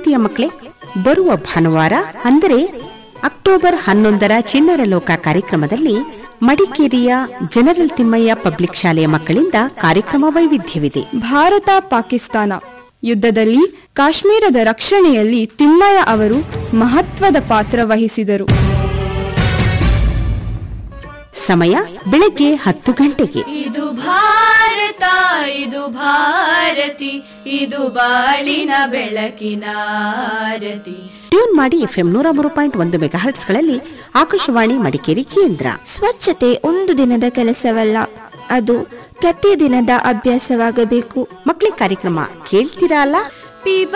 ಪ್ರೀತಿಯ ಮಕ್ಕಳೇ ಬರುವ ಭಾನುವಾರ ಅಂದರೆ ಅಕ್ಟೋಬರ್ ಹನ್ನೊಂದರ ಚಿಣ್ಣರ ಲೋಕ ಕಾರ್ಯಕ್ರಮದಲ್ಲಿ ಮಡಿಕೇರಿಯ ಜನರಲ್ ತಿಮ್ಮಯ್ಯ ಪಬ್ಲಿಕ್ ಶಾಲೆಯ ಮಕ್ಕಳಿಂದ ಕಾರ್ಯಕ್ರಮ ವೈವಿಧ್ಯವಿದೆ ಭಾರತ ಪಾಕಿಸ್ತಾನ ಯುದ್ಧದಲ್ಲಿ ಕಾಶ್ಮೀರದ ರಕ್ಷಣೆಯಲ್ಲಿ ತಿಮ್ಮಯ್ಯ ಅವರು ಮಹತ್ವದ ಪಾತ್ರ ವಹಿಸಿದರು ಸಮಯ ಬೆಳಗ್ಗೆ ಹತ್ತು ಗಂಟೆಗೆ ಇದು ಭಾರತ ಇದು ಭಾರತಿ ಇದು ಬಾಳಿನ ಬೆಳಕಿನ ಆರತಿ ಟ್ಯೂನ್ ಮಾಡಿ ಎಫ್ಎಂ ನೂರ ಮೂರು ಪಾಯಿಂಟ್ ಒಂದು ಮೆಗಾ ಹರ್ಟ್ಸ್ಗಳಲ್ಲಿ ಆಕಾಶವಾಣಿ ಮಡಿಕೇರಿ ಕೇಂದ್ರ ಸ್ವಚ್ಛತೆ ಒಂದು ದಿನದ ಕೆಲಸವಲ್ಲ ಅದು ಪ್ರತಿದಿನದ ಅಭ್ಯಾಸವಾಗಬೇಕು ಮಕ್ಕಳಿಗೆ ಕಾರ್ಯಕ್ರಮ ಕೇಳ್ತೀರಾ ಅಲ್ಲ ಪಿ